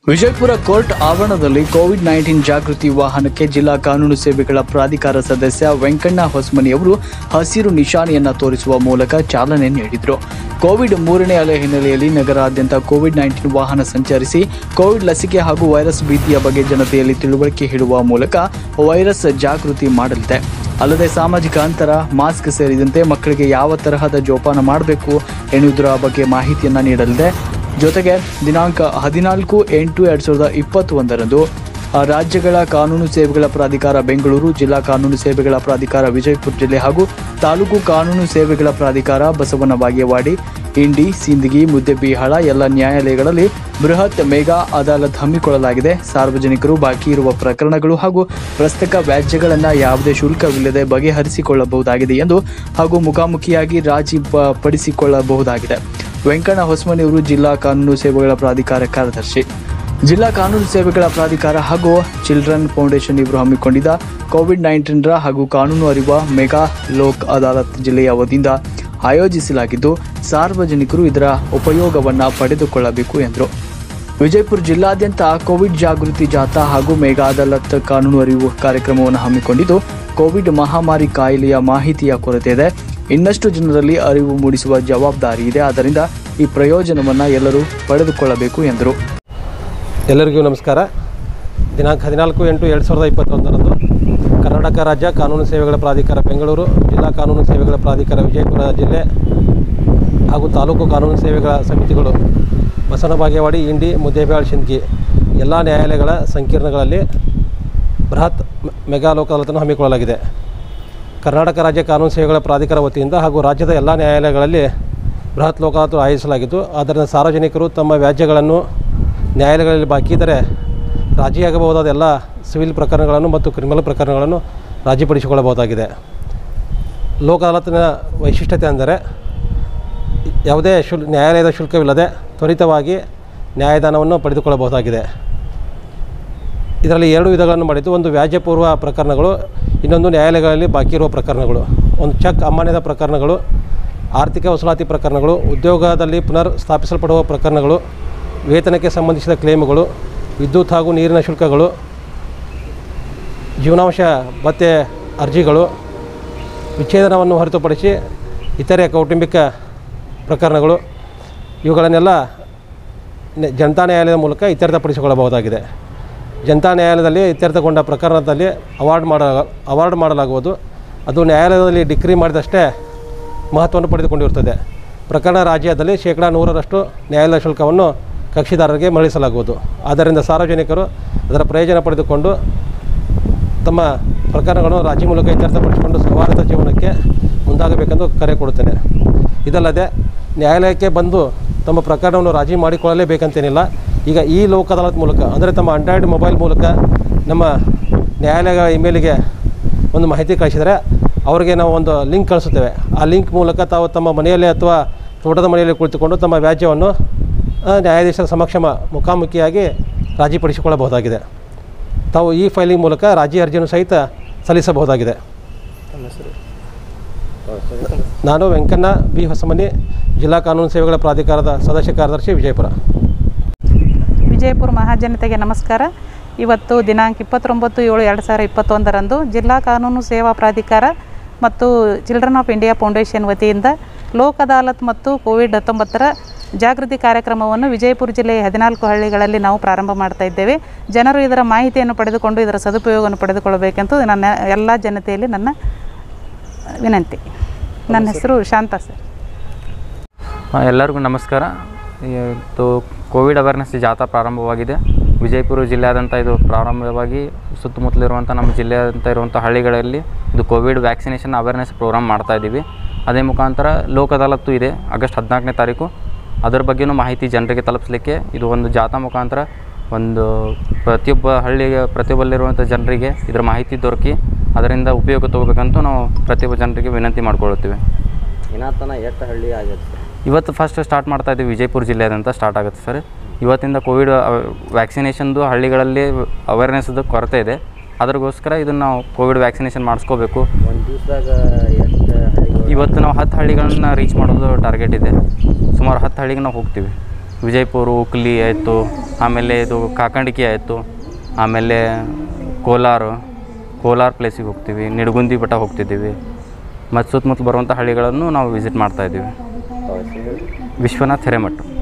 Vijayapura court ಆವರಣದಲ್ಲಿ Covid nineteen ಜಾಗೃತಿ ವಾಹನಕ್ಕೆ ಜಿಲ್ಲಾ ಕಾನೂನು ಸೇವೆಗಳ ಪ್ರಾಧಿಕಾರ ಸದಸ್ಯ ವೆಂಕಣ್ಣ ಹೊಸಮನಿಯವರು ಹಸಿರು ನಿಶಾನೆಯನ್ನ ತೋರಿಸುವ ಮೂಲಕ ಚಾಲನೆ ನೀಡಿದರು ಕೋವಿಡ್ ಮೂರನೇ ಅಲೆ ಹಿನ್ನೆಲೆಯಲ್ಲಿ ನಗರಾದ್ಯಂತ ಕೋವಿಡ್ ನೈನ್ಟೀನ್ ವಾಹನ ಸಂಚರಿಸಿ ಕೋವಿಡ್ ಲಸಿಕೆ ಹಾಗೂ ವೈರಸ್ ಭೀತಿಯ ಬಗ್ಗೆ ಜನತೆಯಲ್ಲಿ ತಿಳುವಳಿಕೆ ಹೇಳುವ ಮೂಲಕ ವೈರಸ್ ಜಾಗೃತಿ ಮಾಡಲಿದೆ ಅಲ್ಲದೆ ಸಾಮಾಜಿಕ ಅಂತರ ಮಾಸ್ಕ್ ಸೇರಿದಂತೆ ಮಕ್ಕಳಿಗೆ ಯಾವ ತರಹದ ಜೋಪಾನ ಮಾಡಬೇಕು ಎನ್ನುವುದರ ಬಗ್ಗೆ ಮಾಹಿತಿಯನ್ನ ನೀಡಲಿದೆ ಜೊತೆಗೆ ದಿನಾಂಕ ಹದಿನಾಲ್ಕು ಎಂಟು ಎರಡ್ ಸಾವಿರದ ಇಪ್ಪತ್ತೊಂದರಂದು ಆ, ರಾಜ್ಯಗಳ ಕಾನೂನು ಸೇವೆಗಳ ಪ್ರಾಧಿಕಾರ ಬೆಂಗಳೂರು ಜಿಲ್ಲಾ ಕಾನೂನು ಸೇವೆಗಳ ಪ್ರಾಧಿಕಾರ ವಿಜಯಪುರ ಜಿಲ್ಲೆ ಹಾಗೂ ತಾಲೂಕು ಕಾನೂನು ಸೇವೆಗಳ ಪ್ರಾಧಿಕಾರ ಬಸವನ ಬಾಗೇವಾಡಿ ಇಂಡಿ ಸಿಂದಗಿ ಮುದ್ದೆಬಿಹಾಳ ಎಲ್ಲ ನ್ಯಾಯಾಲಯಗಳಲ್ಲಿ ಬೃಹತ್ ಮೆಗಾ ಅದಾಲತ್ ಹಮ್ಮಿಕೊಳ್ಳಲಾಗಿದೆ ಸಾರ್ವಜನಿಕರು ಬಾಕಿ ಇರುವ ಪ್ರಕರಣಗಳು ಹಾಗೂ ಪ್ರಸ್ತಕ ವ್ಯಾಜ್ಯಗಳನ್ನು ಯಾವುದೇ ಶುಲ್ಕವಿಲ್ಲದೆ ಬಗೆಹರಿಸಿಕೊಳ್ಳಬಹುದಾಗಿದೆ ಎಂದು ಹಾಗೂ ಮುಖಾಮುಖಿಯಾಗಿ ರಾಜಿ ಪ- ಪಡಿಸಿಕೊಳ್ಳಬಹುದಾಗಿದೆ ವೆಂಕಣ್ಣ ಹೊಸಮನಿಯವರು ಜಿಲ್ಲಾ ಕಾನೂನು ಸೇವೆಗಳ ಪ್ರಾಧಿಕಾರ ಕಾರ್ಯದರ್ಶಿ ಜಿಲ್ಲಾ ಕಾನೂನು ಸೇವೆಗಳ ಪ್ರಾಧಿಕಾರ ಹಾಗೂ ಚಿಲ್ಡ್ರನ್ ಫೌಂಡೇಶನ್ ಇವರು ಹಮ್ಮಿಕೊಂಡಿದ್ದ ಕೋವಿಡ್ ನೈನ್ಟೀನ್ರ ಹಾಗೂ ಕಾನೂನು ಅರಿವ ಮೆಗಾ ಲೋಕ್ ಅದಾಲತ್ ಜಿಲ್ಲೆಯ ವತಿಯಿಂದ ಆಯೋಜಿಸಲಾಗಿದ್ದು ಸಾರ್ವಜನಿಕರು ಇದರ ಉಪಯೋಗವನ್ನು ಪಡೆದುಕೊಳ್ಳಬೇಕು ಎಂದರು ವಿಜಯಪುರ ಜಿಲ್ಲಾದ್ಯಂತ ಕೋವಿಡ್ ಜಾಗೃತಿ ಜಾಥಾ ಹಾಗೂ ಮೆಗಾ ಅದಾಲತ್ ಕಾನೂನು ಅರಿವು ಕಾರ್ಯಕ್ರಮವನ್ನು ಹಮ್ಮಿಕೊಂಡಿದ್ದು ಕೋವಿಡ್ ಮಹಾಮಾರಿ ಕಾಯಿಲೆಯ ಮಾಹಿತಿಯ ಕೊರತೆ ಇದೆ ಇನ್ನಷ್ಟು ಜನರಲ್ಲಿ ಅರಿವು ಮೂಡಿಸುವ ಜವಾಬ್ದಾರಿ ಇದೆ ಆದ್ದರಿಂದ ಈ ಪ್ರಯೋಜನವನ್ನು ಎಲ್ಲರೂ ಪಡೆದುಕೊಳ್ಳಬೇಕು ಎಂದರು ಎಲ್ಲರಿಗೂ ನಮಸ್ಕಾರ ದಿನಾಂಕ ಹದಿನಾಲ್ಕು ಎಂಟು ಎರಡು ಸಾವಿರದ ಇಪ್ಪತ್ತೊಂದರಂದು ಕರ್ನಾಟಕ ರಾಜ್ಯ ಕಾನೂನು ಸೇವೆಗಳ ಪ್ರಾಧಿಕಾರ ಬೆಂಗಳೂರು ಜಿಲ್ಲಾ ಕಾನೂನು ಸೇವೆಗಳ ಪ್ರಾಧಿಕಾರ ವಿಜಯಪುರ ಜಿಲ್ಲೆ ಹಾಗೂ ತಾಲೂಕು ಕಾನೂನು ಸೇವೆಗಳ ಸಮಿತಿಗಳು ಬಸವನ ಬಾಗೇವಾಡಿ ಇಂಡಿ ಮುದ್ದೇಬೇಳ್ ಶಿಂದಗಿ ಎಲ್ಲ ನ್ಯಾಯಾಲಯಗಳ ಸಂಕೀರ್ಣಗಳಲ್ಲಿ ಬೃಹತ್ ಮ- ಮೆಗಾ ಲೋಕ ಅದಾಲತನ್ನು ಹಮ್ಮಿಕೊಳ್ಳಲಾಗಿದೆ ಕರ್ನಾಟಕ ರಾಜ್ಯ ಕಾನೂನು ಸೇವೆಗಳ ಪ್ರಾಧಿಕಾರ ವತಿಯಿಂದ ಹಾಗೂ ರಾಜ್ಯದ ಎಲ್ಲ ನ್ಯಾಯಾಲಯಗಳಲ್ಲಿ ಬೃಹತ್ ಲೋಕ ಅದಾಲತ್ ಆಯೋಜಿಸಲಾಗಿದ್ದು ಆದ್ದರಿಂದ ಸಾರ್ವಜನಿಕರು ತಮ್ಮ ವ್ಯಾಜ್ಯಗಳನ್ನು ನ್ಯಾಯಾಲಯಗಳಲ್ಲಿ ಬಾಕಿ ಇದ್ದರೆ ರಾಜಿಯಾಗಬಹುದಾದ ಎಲ್ಲ ಸಿವಿಲ್ ಪ್ರಕರಣಗಳನ್ನು ಮತ್ತು ಕ್ರಿಮಿನಲ್ ಪ್ರಕರಣಗಳನ್ನು ರಾಜಿಪಡಿಸಿಕೊಳ್ಳಬಹುದಾಗಿದೆ ಲೋಕ ಅದಾಲತಿನ ವೈಶಿಷ್ಟ್ಯತೆ ಅಂದರೆ ಯಾವುದೇ ಶುಲ್ ನ್ಯಾಯಾಲಯದ ಶುಲ್ಕವಿಲ್ಲದೆ ತ್ವರಿತವಾಗಿ ನ್ಯಾಯದಾನವನ್ನು ಪಡೆದುಕೊಳ್ಳಬಹುದಾಗಿದೆ ಇದರಲ್ಲಿ ಎರಡು ವಿಧಗಳನ್ನು ಮಾಡಿದ್ದು ಒಂದು ವ್ಯಾಜ್ಯಪೂರ್ವ ಪ್ರಕರಣಗಳು ಇನ್ನೊಂದು ನ್ಯಾಯಾಲಯಗಳಲ್ಲಿ ಬಾಕಿ ಇರುವ ಪ್ರಕರಣಗಳು ಒಂದು ಚೆಕ್ ಅಮಾನ್ಯದ ಪ್ರಕರಣಗಳು ಆರ್ಥಿಕ ವಸೂಲಾತಿ ಪ್ರಕರಣಗಳು ಉದ್ಯೋಗದಲ್ಲಿ ಪುನರ್ ಸ್ಥಾಪಿಸಲ್ಪಡುವ ಪ್ರಕರಣಗಳು ವೇತನಕ್ಕೆ ಸಂಬಂಧಿಸಿದ ಕ್ಲೇಮುಗಳು ವಿದ್ಯುತ್ ಹಾಗೂ ನೀರಿನ ಶುಲ್ಕಗಳು ಜೀವನಾಂಶ ಭತ್ಯೆ ಅರ್ಜಿಗಳು ವಿಚ್ಛೇದನವನ್ನು ಹೊರತುಪಡಿಸಿ ಇತರೆ ಕೌಟುಂಬಿಕ ಪ್ರಕರಣಗಳು ಇವುಗಳನ್ನೆಲ್ಲ ನೆ- ಜನತಾ ನ್ಯಾಯಾಲಯದ ಮೂಲಕ ಇತ್ಯರ್ಥಪಡಿಸಿಕೊಳ್ಳಬಹುದಾಗಿದೆ ಜನತಾ ನ್ಯಾಯಾಲಯದಲ್ಲಿ ಇತ್ಯರ್ಥಗೊಂಡ ಪ್ರಕರಣದಲ್ಲಿ ಅವಾರ್ಡ್ ಮಾಡ ಅವಾರ್ಡ್ ಮಾಡಲಾಗುವುದು ಅದು ನ್ಯಾಯಾಲಯದಲ್ಲಿ ಡಿಕ್ರಿ ಮಾಡಿದಷ್ಟೇ ಮಹತ್ವವನ್ನು ಪಡೆದುಕೊಂಡಿರುತ್ತದೆ ಪ್ರಕರಣ ರಾಜ್ಯದಲ್ಲಿ ಶೇಕಡಾ ನೂರರಷ್ಟು ನ್ಯಾಯಾಲಯ ಶುಲ್ಕವನ್ನು ಕಕ್ಷಿದಾರರಿಗೆ ಮರಳಿಸಲಾಗುವುದು ಆದ್ದರಿಂದ ಸಾರ್ವಜನಿಕರು ಅದರ ಪ್ರಯೋಜನ ಪಡೆದುಕೊಂಡು ತಮ್ಮ ಪ್ರಕರಣಗಳನ್ನು ರಾಜಿ ಮೂಲಕ ಇತ್ಯರ್ಥಪಡಿಸಿಕೊಂಡು ಸೌಹಾರ್ದ ಜೀವನಕ್ಕೆ ಮುಂದಾಗಬೇಕೆಂದು ಕರೆ ಕೊಡುತ್ತೇನೆ ಇದಲ್ಲದೆ ನ್ಯಾಯಾಲಯಕ್ಕೆ ಬಂದು ತಮ್ಮ ಪ್ರಕರಣವನ್ನು ರಾಜಿ ಮಾಡಿಕೊಳ್ಳಲೇಬೇಕಂತೇನಿಲ್ಲ ಈಗ ಈ ಲೋಕ ಅದಾಲತ್ ಮೂಲಕ ಅಂದರೆ ತಮ್ಮ ಆಂಡ್ರಾಯ್ಡ್ ಮೊಬೈಲ್ ಮೂಲಕ ನಮ್ಮ ನ್ಯಾಯಾಲಯಗಳ ಇಮೇಲಿಗೆ ಒಂದು ಮಾಹಿತಿ ಕಳಿಸಿದರೆ ಅವರಿಗೆ ನಾವು ಒಂದು ಲಿಂಕ್ ಕಳಿಸುತ್ತೇವೆ ಆ ಲಿಂಕ್ ಮೂಲಕ ತಾವು ತಮ್ಮ ಮನೆಯಲ್ಲೇ ಅಥವಾ ತೋಟದ ಮನೆಯಲ್ಲಿ ಕುಳಿತುಕೊಂಡು ತಮ್ಮ ವ್ಯಾಜ್ಯವನ್ನು ಆ, ನ್ಯಾಯಾಧೀಶರ ಸಮಕ್ಷ ಮುಖಾಮುಖಿಯಾಗಿ ರಾಜಿಪಡಿಸಿಕೊಳ್ಳಬಹುದಾಗಿದೆ ತಾವು ಈ ಫೈಲಿಂಗ್ ಮೂಲಕ ರಾಜಿ ಅರ್ಜಿಯನ್ನು ಸಹಿತ ಸಲ್ಲಿಸಬಹುದಾಗಿದೆ ನಾನು ವೆಂಕಣ್ಣ ಬಿ ಹೊಸಮನಿ ಜಿಲ್ಲಾ ಕಾನೂನು ಸೇವೆಗಳ ಪ್ರಾಧಿಕಾರದ ಸದಸ್ಯ ಕಾರ್ಯದರ್ಶಿ ವಿಜಯಪುರ ವಿಜಯಪುರ ಮಹಾಜನತೆಗೆ ನಮಸ್ಕಾರ ಇವತ್ತು ದಿನಾಂಕ ಇಪ್ಪತ್ತೊಂಬತ್ತು ಏಳು ಎರಡು ಸಾವಿರ ಇಪ್ಪತ್ತೊಂದರಂದು ಜಿಲ್ಲಾ ಕಾನೂನು ಸೇವಾ ಪ್ರಾಧಿಕಾರ ಮತ್ತು ಚಿಲ್ಡ್ರನ್ ಆಫ್ ಇಂಡಿಯಾ ಫೌಂಡೇಶನ್ ವತಿಯಿಂದ ಲೋಕ್ ಅದಾಲತ್ ಮತ್ತು ಕೋವಿಡ್ ಹತ್ತೊಂಬತ್ತರ ಜಾಗೃತಿ ಕಾರ್ಯಕ್ರಮವನ್ನು ವಿಜಯಪುರ ಜಿಲ್ಲೆಯ ಹದಿನಾಲ್ಕು ಹಳ್ಳಿಗಳಲ್ಲಿ ನಾವು ಪ್ರಾರಂಭ ಮಾಡ್ತಾ ಇದ್ದೇವೆ ಜನರು ಇದರ ಮಾಹಿತಿಯನ್ನು ಪಡೆದುಕೊಂಡು ಇದರ ಸದುಪಯೋಗವನ್ನು ಪಡೆದುಕೊಳ್ಳಬೇಕೆಂದು ನನ್ನ ಎಲ್ಲ ಜನತೆಯಲ್ಲಿ ನನ್ನ ವಿನಂತಿ ನನ್ನ ಹೆಸರು ಶಾಂತ ಸರ್ ಹಾಂ ಎಲ್ಲರಿಗೂ ನಮಸ್ಕಾರ ಇವತ್ತು ಕೋವಿಡ್ ಅವೇರ್ನೆಸ್ ಜಾಥಾ ಪ್ರಾರಂಭವಾಗಿದೆ ವಿಜಯಪುರ ಜಿಲ್ಲೆಯಾದಂಥ ಇದು ಪ್ರಾರಂಭವಾಗಿ ಸುತ್ತಮುತ್ತಲಿರುವಂಥ ನಮ್ಮ ಜಿಲ್ಲೆಯಾದಂಥ ಇರುವಂಥ ಹಳ್ಳಿಗಳಲ್ಲಿ ಇದು ಕೋವಿಡ್ ವ್ಯಾಕ್ಸಿನೇಷನ್ ಅವೇರ್ನೆಸ್ ಪ್ರೋಗ್ರಾಮ್ ಮಾಡ್ತಾ ಇದ್ದೀವಿ ಅದೇ ಮುಖಾಂತರ ಲೋಕ್ ಅದಾಲತ್ತು ಇದೆ ಆಗಸ್ಟ್ ಹದಿನಾಲ್ಕನೇ ತಾರೀಕು ಅದರ ಬಗ್ಗೆನೂ ಮಾಹಿತಿ ಜನರಿಗೆ ತಲುಪಿಸಲಿಕ್ಕೆ ಇದು ಒಂದು ಜಾಥಾ ಮುಖಾಂತರ ಒಂದು ಪ್ರತಿಯೊಬ್ಬ ಹಳ್ಳಿಗೆ ಪ್ರತಿಯೊಬ್ಬಲ್ಲಿರುವಂಥ ಜನರಿಗೆ ಇದರ ಮಾಹಿತಿ ದೊರಕಿ ಅದರಿಂದ ಉಪಯೋಗ ತಗೋಬೇಕಂತೂ ನಾವು ಪ್ರತಿಯೊಬ್ಬ ಜನರಿಗೆ ವಿನಂತಿ ಮಾಡ್ಕೊಳ್ಳುತ್ತೀವಿ ಇನ್ನಾತನ ಎಷ್ಟು ಹಳ್ಳಿ ಆಗೈತೆ ಸರ್ ಇವತ್ತು ಫಸ್ಟ್ ಸ್ಟಾರ್ಟ್ ಮಾಡ್ತಾ ಇದ್ದೀವಿ ವಿಜಯಪುರ ಜಿಲ್ಲೆಯಾದಂಥ ಸ್ಟಾರ್ಟ್ ಆಗುತ್ತೆ ಸರ್ ಇವತ್ತಿಂದ ಕೋವಿಡ್ ವ್ಯಾಕ್ಸಿನೇಷನ್ದು ಹಳ್ಳಿಗಳಲ್ಲಿ ಅವೇರ್ನೆಸ್ದು ಕೊರತೆ ಇದೆ ಅದ್ರಗೋಸ್ಕರ ಇದನ್ನು ನಾವು ಕೋವಿಡ್ ವ್ಯಾಕ್ಸಿನೇಷನ್ ಮಾಡಿಸ್ಕೋಬೇಕು ಒಂದು ದಿವಸದಾಗ ಎಷ್ಟು ಹಳ್ಳಿಗಳು ಇವತ್ತು ನಾವು ಹತ್ತು ಹಳ್ಳಿಗಳನ್ನ ರೀಚ್ ಮಾಡೋದು ಟಾರ್ಗೆಟ್ ಇದೆ ಸುಮಾರು ಹತ್ತು ಹಳ್ಳಿಗೆ ನಾವು ಹೋಗ್ತೀವಿ ವಿಜಯಪುರ ಉಕ್ಲಿ ಆಯಿತು ಆಮೇಲೆ ಇದು ಕಾಕಂಡಿಕೆ ಆಯಿತು ಆಮೇಲೆ ಕೋಲಾರ ಕೋಲಾರ ಪ್ಲೇಸಿಗೆ ಹೋಗ್ತೀವಿ ನಿಡಗುಂದಿ ಬೆಟ್ಟ ಹೋಗ್ತಿದ್ದೀವಿ ಮತ್ತು ಸುತ್ತಮುತ್ತ ಬರುವಂಥ ಹಳ್ಳಿಗಳನ್ನು ನಾವು ವಿಸಿಟ್ ಮಾಡ್ತಾಯಿದ್ದೀವಿ ತಾವು ಹೆಸರು ಹೇಳಿ. ವಿಶ್ವನಾಥ್ ಹಿರೇಮಠ